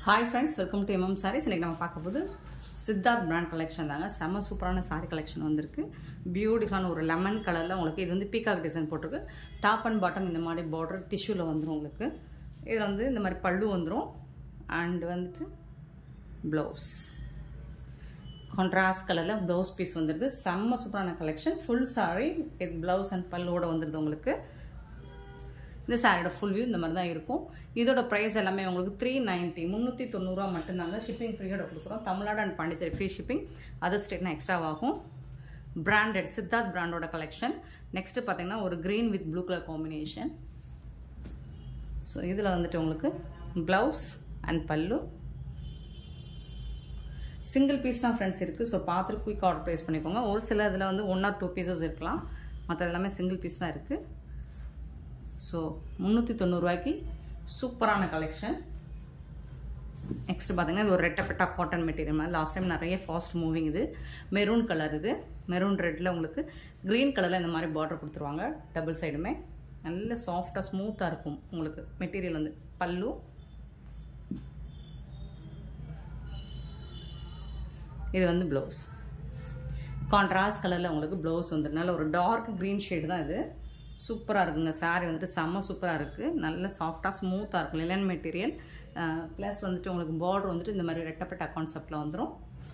hi friends welcome to MM saris இன்றைக்கி நம்ம பார்க்க போது சித்தார்த் பிராண்ட் கலெக்ஷன் தாங்க செம்ம சூப்பரான சாரி கலெக்ஷன் வந்திருக்கு பியூட்டிஃபுல்லான ஒரு லெமன் கலரில் உங்களுக்கு இது வந்து பீகாக் டிசைன் போட்டிருக்கு டாப் அண்ட் பாட்டம் இந்த மாதிரி பார்டர் டிஷ்யூவில் வந்துடும் உங்களுக்கு இதில் வந்து இந்த மாதிரி பல்லு வந்துடும் அண்ட் வந்துட்டு ப்ளவுஸ் கான்ட்ராஸ்ட் கலரில் ப்ளவுஸ் பீஸ் வந்துடுது செம்ம சூப்பரான கலெக்ஷன் ஃபுல் சாரி இது ப்ளவுஸ் அண்ட் பல்லோட வந்துடுது உங்களுக்கு இந்த சாரியோட ஃபுல் வியூ இந்த மாதிரி தான் இருக்கும் இதோட ப்ரைஸ் எல்லாமே உங்களுக்கு த்ரீ நைன்ட்டி முந்நூற்றி தொண்ணூறுரூவா மட்டும்தாங்க ஷிப்பிங் ஃப்ரீயோட கொடுக்குறோம் Tamil Nadu and Pondicherry free shipping other ஸ்டேட்னா எக்ஸ்ட்ராவாகும் பிராண்டட் சித்தார்த் பிராண்டோட கலெக்ஷன் நெக்ஸ்ட்டு பார்த்தீங்கன்னா ஒரு green with blue colour combination so இதில் வந்துட்டு உங்களுக்கு ப்ளவுஸ் அண்ட் பல்லு சிங்கிள் பீஸ் தான் ஃப்ரெண்ட்ஸ் இருக்குது ஸோ பார்த்துட்டு குயிக் ஆர்டர் ப்ளேஸ் பண்ணிக்கோங்க ஒரு சில இதில் வந்து ஒன் ஆர் டூ பீசஸ் இருக்கலாம் மற்ற எல்லாமே சிங்கிள் பீஸ் தான் இருக்குது ஸோ முந்நூற்றி தொண்ணூறுரூவாய்க்கு சூப்பரான கலெக்ஷன் நெக்ஸ்ட் பார்த்தீங்கன்னா இது ஒரு ரெட்டப்பட்டா காட்டன் மெட்டீரியல் மாதிரி லாஸ்ட் டைம் நிறைய ஃபாஸ்ட் மூவிங் இது மெரூன் கலர் இது மெரூன் ரெட்டில் உங்களுக்கு க்ரீன் கலரில் இந்த மாதிரி பார்டர் கொடுத்துருவாங்க டபுள் சைடுமே நல்ல சாஃப்டாக ஸ்மூத்தாக இருக்கும் உங்களுக்கு மெட்டீரியல் வந்து பல்லு இது வந்து ப்ளவுஸ் கான்ட்ராஸ்ட் கலரில் உங்களுக்கு ப்ளவுஸ் வந்துருனால ஒரு டார்க் க்ரீன் ஷேடு தான் இது சூப்பராக இருக்குங்க சாரீ வந்துட்டு செம்ம சூப்பராக இருக்குது நல்ல சாஃப்டாக ஸ்மூத்தாக இருக்கும் லிலன் மெட்டீரியல் ப்ளஸ் வந்துட்டு உங்களுக்கு பார்டர் வந்துட்டு இந்த மாதிரி ரெட்டப்பட்ட கான்செப்டில் வந்துடும்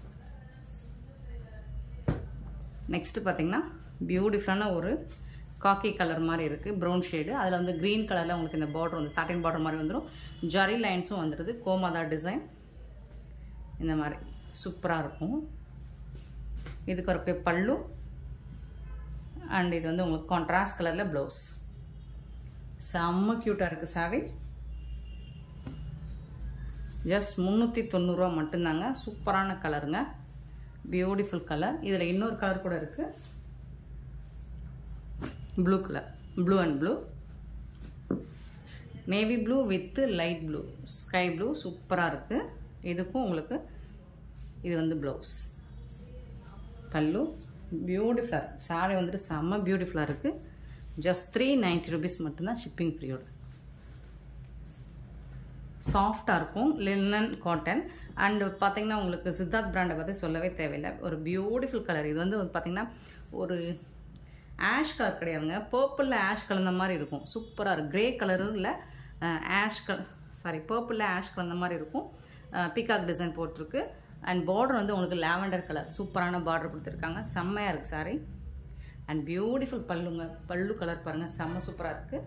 நெக்ஸ்ட்டு பார்த்தீங்கன்னா பியூட்டிஃபுல்லான ஒரு காக்கி கலர் மாதிரி இருக்குது ப்ரௌன் ஷேடு அதில் வந்து க்ரீன் கலரில் உங்களுக்கு இந்த பார்டர் வந்து சாட்டின் பார்டர் மாதிரி வந்துடும் ஜரி லைன்ஸும் வந்துடுது கோமாதா டிசைன் இந்த மாதிரி சூப்பராக இருக்கும் இதுக்கு வரக்கூடிய பல்லு அண்ட் இது வந்து உங்களுக்கு கான்ட்ராஸ்ட் கலரில் ப்ளவுஸ் செம்ம க்யூட்டாக இருக்குது சாரி ஜஸ்ட் முந்நூற்றி தொண்ணூறுரூவா மட்டும்தாங்க சூப்பரான கலருங்க பியூட்டிஃபுல் கலர் இதில் இன்னொரு கலர் கூட இருக்குது blue colour blue and blue navy blue with light blue sky blue சூப்பராக இருக்குது இதுக்கும் உங்களுக்கு இது வந்து ப்ளவுஸ் பல்லு பியூட்டிஃபுல்லாக இருக்குது சாரி வந்துட்டு செம்ம பியூட்டிஃபுல்லாக இருக்குது ஜஸ்ட் த்ரீ நைன்ட்டி ருபீஸ் மட்டும்தான் ஷிப்பிங் ஃப்ரீயோட சாஃப்டாக இருக்கும் லினன் காட்டன் அண்டு பார்த்தீங்கன்னா உங்களுக்கு சித்தார்த் பிராண்டை பற்றி சொல்லவே தேவையில்லை ஒரு பியூட்டிஃபுல் கலர் இது வந்து பார்த்தீங்கன்னா ஒரு ஆஷ் கலர் கிடையாதுங்க பர்பிளில் ஆஷ் கலந்த மாதிரி இருக்கும் சூப்பராக இருக்கும் க்ரே கலரும் இல்லை ஆஷ் கலர் சாரி பர்பிளில் ஆஷ் கலந்த மாதிரி இருக்கும் பிகாக் டிசைன் போட்டிருக்கு அண்ட் பார்டர் வந்து உங்களுக்கு லாவெண்டர் கலர் சூப்பரான பார்டர் கொடுத்துருக்காங்க செம்மையாக இருக்குது சாரி அண்ட் பியூட்டிஃபுல் பல்லுங்க பல்லு கலர் பாருங்கள் செம்ம சூப்பராக இருக்குது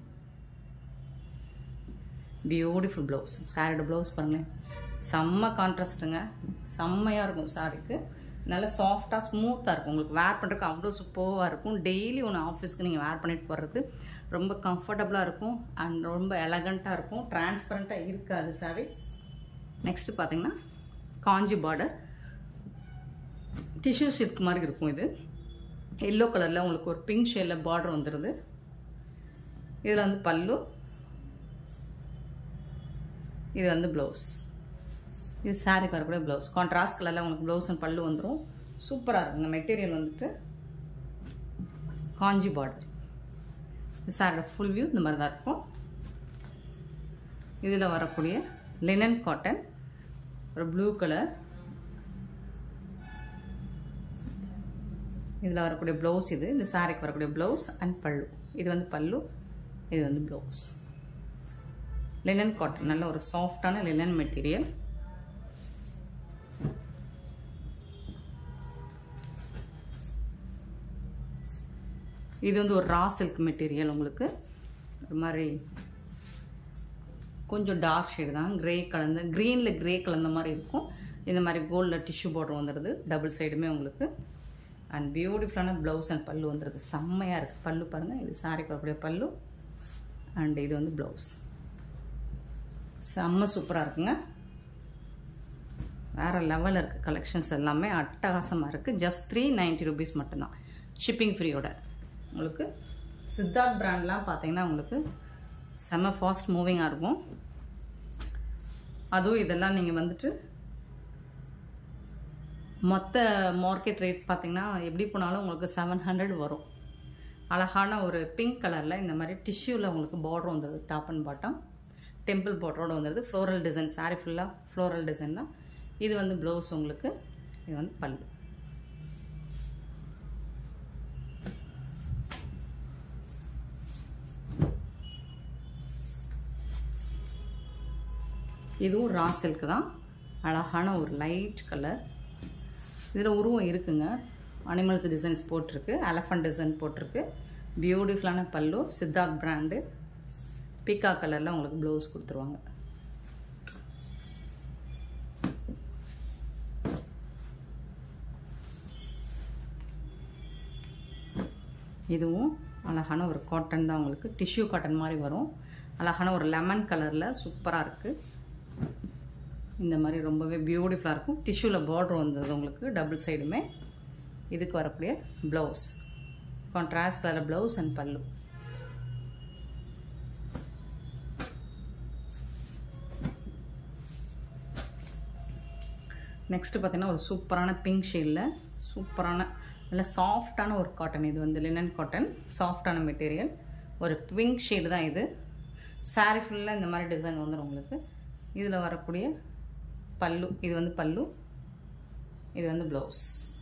பியூட்டிஃபுல் ப்ளவுஸ் சாரியோட ப்ளவுஸ் பாருங்களேன் செம்ம கான்ட்ராஸ்ட்டுங்க செம்மையாக இருக்கும் சாரிக்கு நல்லா சாஃப்டாக ஸ்மூத்தாக இருக்கும் உங்களுக்கு வேர் பண்ணுறதுக்கு அவ்வளோ சூப்பராக இருக்கும் டெய்லி ஒன்று ஆஃபீஸ்க்கு நீங்கள் வேர் பண்ணிட்டு போகிறது ரொம்ப கம்ஃபர்டபுளாக இருக்கும் அண்ட் ரொம்ப எலகண்ட்டாக இருக்கும் டிரான்ஸ்பரண்ட்டாக இருக்காது சாரி நெக்ஸ்ட்டு பார்த்தீங்கன்னா காஞ்சி பார்டர் டிஷ்யூ சில்க் மாதிரி இருக்கும் இது எல்லோ கலரில் உங்களுக்கு ஒரு பிங்க் ஷேடில் பார்டர் வந்துடுது இதில் வந்து பல்லு இது வந்து ப்ளவுஸ் இது சாரிக்கு வரக்கூடிய ப்ளவுஸ் கான்ட்ராஸ்ட் கலரில் உங்களுக்கு ப்ளவுஸ் அண்ட் பல்லு வந்துடும் சூப்பராக இருக்குங்க மெட்டீரியல் வந்துட்டு காஞ்சி பார்டர் இது சாரோட ஃபுல் வியூ இந்த மாதிரி தான் இருக்கும் இதில் வரக்கூடிய லினன் காட்டன் ஒரு ப்ளூ கலர் இதில் வரக்கூடிய ப்ளவுஸ் இது இந்த சாரிக்கு வரக்கூடிய ப்ளவுஸ் அண்ட் பல்லு இது வந்து பல்லு இது வந்து ப்ளவுஸ் லினன் காட்டன் நல்ல ஒரு சாஃப்டான லினன் மெட்டீரியல் இது வந்து ஒரு ரா சில்க் மெட்டீரியல் உங்களுக்கு ஒரு மாதிரி கொஞ்சம் டார்க் ஷேடு தான் க்ரே கலந்த க்ரீனில் க்ரே கலந்த மாதிரி இருக்கும் இந்த மாதிரி கோல்டில் டிஷ்யூ பார்டர் வந்துடுது டபுள் சைடுமே உங்களுக்கு அண்ட் பியூட்டிஃபுல்லான ப்ளவுஸ் அண்ட் பல்லு வந்துடுது செம்மையாக இருக்குது பல்லு பாருங்கள் இது சாரிக்கு வரக்கூடிய பல்லு அண்ட் இது வந்து ப்ளவுஸ் செம்ம சூப்பராக இருக்குங்க வேறு லெவலில் இருக்குது கலெக்ஷன்ஸ் எல்லாமே அட்டகாசமாக இருக்குது ஜஸ்ட் த்ரீ நைன்ட்டி ருபீஸ் மட்டும்தான் ஷிப்பிங் ஃப்ரீயோட உங்களுக்கு சித்தார்த் பிராண்ட்லாம் பார்த்தீங்கன்னா உங்களுக்கு செம்ம ஃபாஸ்ட் மூவிங்காக இருக்கும் அதுவும் இதெல்லாம் நீங்கள் வந்துட்டு மொத்த மார்க்கெட் ரேட் பார்த்திங்கன்னா எப்படி போனாலும் உங்களுக்கு செவன் ஹண்ட்ரட் வரும் அழகான ஒரு பிங்க் கலரில் இந்த மாதிரி டிஷ்யூவில் உங்களுக்கு பார்டர் வந்துடுது டாப் அண்ட் பாட்டம் டெம்பிள் பார்டரோட வந்துடுது ஃப்ளோரல் டிசைன் saree ஃபுல்லாக ஃப்ளோரல் டிசைன் தான் இது வந்து ப்ளவுஸ் உங்களுக்கு இது வந்து பல்லு இதுவும் ரா சில்க் தான் அழகான ஒரு லைட் கலர் இதில் உருவம் இருக்குங்க அனிமல்ஸ் டிசைன்ஸ் போட்டிருக்கு எலஃபண்ட் டிசைன் போட்டிருக்கு பியூட்டிஃபுல்லான பல்லு சித்தார்த் பிராண்டு பீக்கா கலரில் உங்களுக்கு ப்ளவுஸ் கொடுத்துருவாங்க இதுவும் அழகான ஒரு காட்டன் தான் உங்களுக்கு டிஷ்யூ காட்டன் மாதிரி வரும் அழகான ஒரு லெமன் கலரில் சூப்பராக இருக்குது இந்த மாதிரி ரொம்பவே பியூட்டிஃபுல்லாக இருக்கும் டிஷ்யூவில் பார்டர் வந்தது உங்களுக்கு டபுள் சைடுமே இதுக்கு வரக்கூடிய blouse contrast colour blouse and pallu next பார்த்தீங்கன்னா ஒரு சூப்பரான பிங்க் ஷேடில் சூப்பரான நல்ல சாஃப்டான ஒரு காட்டன் இது வந்து லினன் காட்டன் சாஃப்டான மெட்டீரியல் ஒரு பிங்க் ஷேடு தான் இது saree ஃபுல்லாக இந்த மாதிரி டிசைன் வந்துடும் உங்களுக்கு இதில் வரக்கூடிய பல்லு இது வந்து பல்லு இது வந்து ப்ளவுஸ்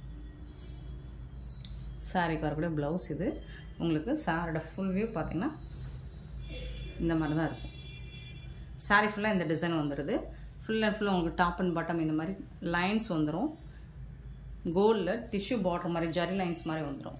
சாரிக்கு வரக்கூடிய ப்ளவுஸ் இது உங்களுக்கு சாரோட ஃபுல் வியூ பார்த்தீங்கன்னா இந்த மாதிரி தான் இருக்கும் saree ஃபுல்லாக இந்த டிசைன் வந்துடுது ஃபுல் அண்ட் ஃபுல் உங்களுக்கு டாப் அண்ட் பாட்டம் இந்த மாதிரி லைன்ஸ் வந்துடும் கோல்டில் டிஷ்யூ பார்டர் மாதிரி ஜரி லைன்ஸ் மாதிரி வந்துடும்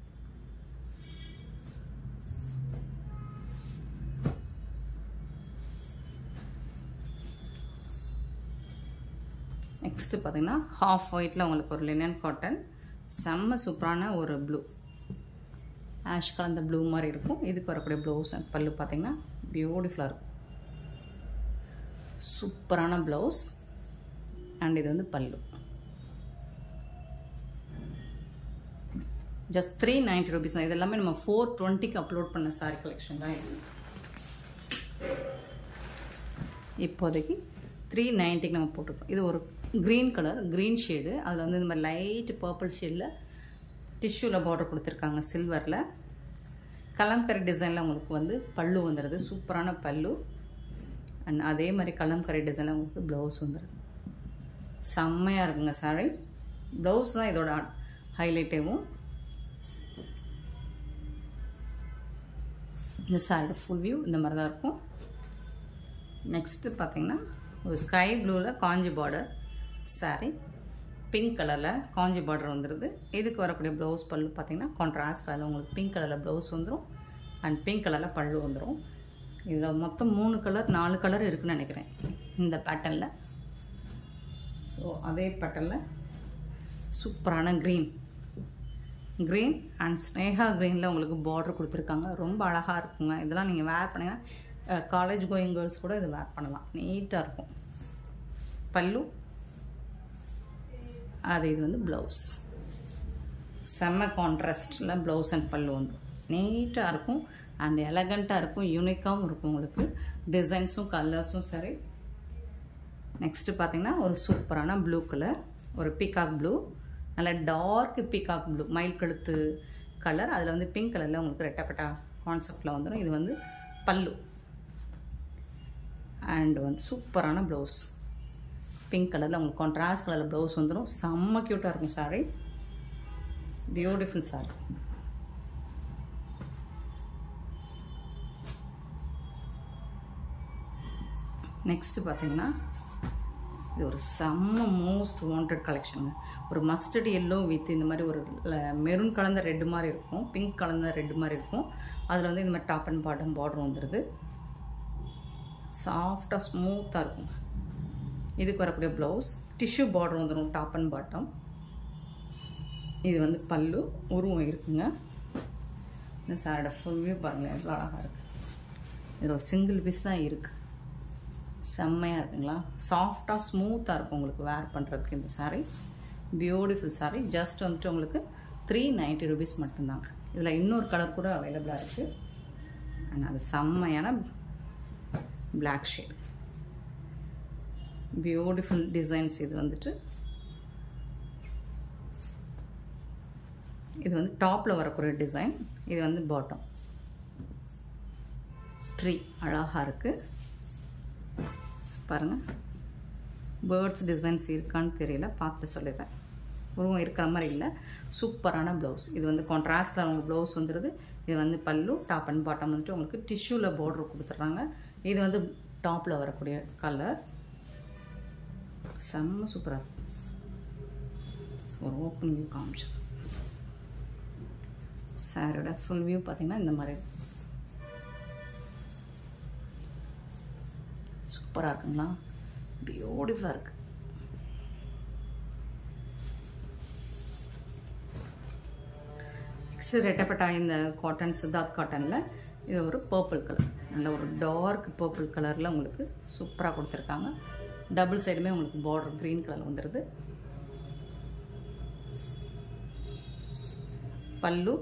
நெக்ஸ்ட்டு பார்த்தீங்கன்னா ஹாஃப் ஒயிட்டில் உங்களுக்கு ஒரு லினன் காட்டன் செம்ம சூப்பரான ஒரு ப்ளூ ஆஷ் கலந்த ப்ளூ மாதிரி இருக்கும் இதுக்கு வரக்கூடிய ப்ளவுஸ் பல்லு பார்த்தீங்கன்னா பியூட்டிஃபுல்லாக இருக்கும் சூப்பரான ப்ளவுஸ் அண்ட் இது வந்து பல்லு ஜஸ்ட் த்ரீ நைன்ட்டி ருபீஸ் தான் இது எல்லாமே நம்ம ஃபோர் டுவெண்ட்டிக்கு அப்லோட் பண்ண சாரி கலெக்ஷன் தான் இது இப்போதைக்கு த்ரீ நைன்ட்டிக்கு நம்ம போட்டிருக்கோம் இது ஒரு க்ரீன் கலர் க்ரீன் ஷேடு அதில் வந்து இந்த மாதிரி லைட் பர்பிள் ஷேடில் டிஷ்யூவில் பார்டர் கொடுத்துருக்காங்க சில்வரில் கலம்கரி டிசைனில் உங்களுக்கு வந்து பல்லு வந்துடுது சூப்பரான பல்லு அண்ட் அதே மாதிரி கலம்கரி டிசைனில் உங்களுக்கு ப்ளவுஸ் வந்துடுது செம்மையாக இருக்குங்க சாரி ப்ளவுஸ் தான் இதோட ஹைலைட்டேவும் இந்த சாரியோட ஃபுல் வியூ இந்த மாதிரி தான் இருக்கும் நெக்ஸ்ட்டு பார்த்தீங்கன்னா ஒரு ஸ்கை ப்ளூவில் காஞ்சி பார்டர் சாரி பிங்க் கலரில் காஞ்சி பார்டர் வந்துடுது இதுக்கு வரக்கூடிய ப்ளவுஸ் பல்லு பார்த்தீங்கன்னா கான்ட்ராஸ்ட் கலரில் உங்களுக்கு பிங்க் கலரில் ப்ளவுஸ் வந்துடும் அண்ட் பிங்க் கலரில் பல்லு வந்துடும் இதில் மொத்தம் மூணு கலர் நாலு கலர் இருக்குன்னு நினைக்கிறேன் இந்த பேட்டர்னில் ஸோ அதே பேட்டர்னில் சூப்பரான க்ரீன் க்ரீன் அண்ட் ஸ்னேகா க்ரீனில் உங்களுக்கு பார்டர் கொடுத்துருக்காங்க ரொம்ப அழகாக இருக்குங்க இதெல்லாம் நீங்கள் வேர் பண்ணிங்கன்னா காலேஜ் கோயிங் கேர்ள்ஸ் கூட இது வேர் பண்ணலாம் நீட்டாக இருக்கும் பல்லு அது இது வந்து ப்ளவுஸ் செம்ம கான்ட்ராஸ்டில் ப்ளவுஸ் அண்ட் பல்லு வந்து நீட்டாக இருக்கும் அண்ட் எலகண்ட்டாக இருக்கும் யூனிக்காகவும் இருக்கும் உங்களுக்கு டிசைன்ஸும் கலர்ஸும் சரி நெக்ஸ்ட்டு பார்த்தீங்கன்னா ஒரு சூப்பரான ப்ளூ கலர் ஒரு பீகாக் ப்ளூ நல்ல டார்க் பீகாக் ப்ளூ மயில் கழுத்து கலர் அதில் வந்து பிங்க் கலரில் உங்களுக்கு ரெட்டப்பட்டா கான்செப்டில் வந்துடும் இது வந்து பல்லு அண்ட் வந்து சூப்பரான ப்ளவுஸ் பிங்க் கலரில் உங்களுக்கு கான்ட்ராஸ்ட் கலரில் ப்ளவுஸ் வந்துடும் செம்ம க்யூட்டாக இருக்கும் சாரி பியூட்டிஃபுல் சாரி நெக்ஸ்ட்டு பார்த்தீங்கன்னா இது ஒரு செம்ம மோஸ்ட் வாண்டட் கலெக்ஷனுங்க ஒரு மஸ்டர்ட் எல்லோ வித் இந்த மாதிரி ஒரு மெரூன் கலந்த ரெட்டு மாதிரி இருக்கும் பிங்க் கலந்த ரெட்டு மாதிரி இருக்கும் அதில் வந்து இந்த மாதிரி டாப் அண்ட் பாட்டம் பார்டர் வந்துடுது சாஃப்டாக ஸ்மூத்தாக இருக்கும் இதுக்கு வரக்கூடிய ப்ளவுஸ் டிஷ்யூ பார்டர் வந்துடும் டாப் அண்ட் பாட்டம் இது வந்து பல்லு உருவம் இருக்குங்க இந்த சாரோட ஃபுல் வியூ பாருங்கள் எவ்வளோ அழகாக இருக்குது இதில் ஒரு சிங்கிள் பீஸ் தான் இருக்குது செம்மையாக இருக்குங்களா சாஃப்டாக ஸ்மூத்தாக இருக்கும் உங்களுக்கு வேர் பண்ணுறதுக்கு இந்த சாரீ பியூட்டிஃபுல் சாரீ ஜஸ்ட் வந்துட்டு உங்களுக்கு த்ரீ நைன்ட்டி ருபீஸ் மட்டும்தாங்க இதில் இன்னொரு கலர் கூட அவைலபிளாக இருக்குது அண்ட் அது செம்மையான பிளாக் ஷேட் பியூட்டிஃபுல் டிசைன்ஸ் இது வந்துட்டு இது வந்து டாப்பில் வரக்கூடிய டிசைன் இது வந்து பாட்டம் ட்ரீ அழகாக இருக்குது பாருங்கள் பேர்ட்ஸ் டிசைன்ஸ் இருக்கான்னு தெரியல பார்த்து சொல்லிடுறேன் உருவம் இருக்கிற மாதிரி இல்லை சூப்பரான ப்ளவுஸ் இது வந்து கான்ட்ராஸ்டில் உங்களுக்கு ப்ளவுஸ் வந்துடுது இது வந்து பல்லு டாப் அண்ட் பாட்டம் வந்துட்டு உங்களுக்கு டிஷ்யூவில் பார்டர் கொடுத்துட்றாங்க இது வந்து டாப்பில் வரக்கூடிய கலர் செம்ம சூப்பராக இருக்கும் ஒரு ஓப்பன் வியூ காமிச்சு சாரோட ஃபுல் வியூ பார்த்தீங்கன்னா இந்த மாதிரி சூப்பராக இருக்குங்களா பியூட்டிஃபுல்லாக இருக்குது நெக்ஸ்ட் ரெட்டப்பட்டா இந்த காட்டன் சித்தார்த் காட்டனில் இது ஒரு பர்பிள் கலர் நல்ல ஒரு டார்க் பர்பிள் கலரில் உங்களுக்கு சூப்பராக கொடுத்துருக்காங்க டபுள் சைடுமே உங்களுக்கு பார்டர் க்ரீன் கலர் வந்துடுது பல்லு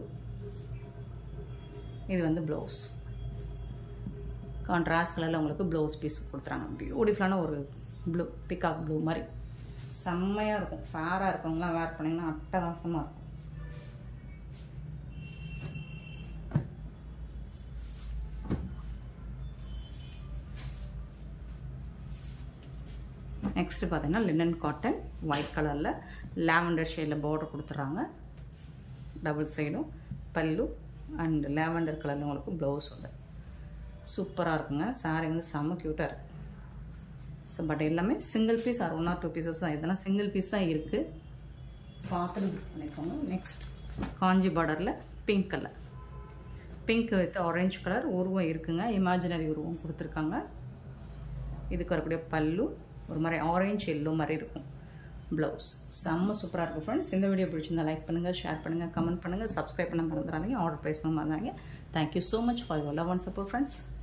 இது வந்து ப்ளவுஸ் கான்ட்ராஸ்ட் கலரில் உங்களுக்கு ப்ளவுஸ் பீஸ் கொடுத்துறாங்க பியூட்டிஃபுல்லான ஒரு ப்ளூ பிகாக் ப்ளூ மாதிரி செம்மையாக இருக்கும் ஃபேராக இருக்கவங்களாம் வேர் பண்ணிங்கன்னா அட்டகாசமாக இருக்கும் நெக்ஸ்ட்டு பார்த்தீங்கன்னா லினன் காட்டன் ஒயிட் கலரில் லாவெண்டர் ஷேடில் பார்டர் கொடுத்துட்றாங்க டபுள் சைடும் பல்லு அண்ட் லாவெண்டர் கலரில் உங்களுக்கு ப்ளவுஸ் வந்து சூப்பராக இருக்குங்க சாரீ வந்து செம்ம க்யூட்டாக இருக்குது ஸோ பட் எல்லாமே single piece or one or two pieces தான் இதெல்லாம் சிங்கிள் பீஸ் தான் இருக்குது பார்த்து புக் பண்ணிக்கோங்க நெக்ஸ்ட் காஞ்சி பார்டரில் pink colour pink with orange colour உருவம் இருக்குங்க இமேஜினரி உருவம் கொடுத்துருக்காங்க இதுக்கு வரக்கூடிய பல்லு ஒரு மாதிரி ஆரஞ்சு எல்லோ மாதிரி இருக்கும் ப்ளவுஸ் செம்ம சூப்பராக இருக்கும் ஃப்ரெண்ட்ஸ் இந்த வீடியோ பிடிச்சிருந்தா லைக் பண்ணுங்கள் ஷேர் பண்ணுங்கள் கமெண்ட் பண்ணுங்கள் சப்ஸ்கிரைப் பண்ண மறந்துடாதீங்க ஆர்டர் ப்ரைஸ் பண்ண மறந்துடாதீங்க thank you so much for your love and support friends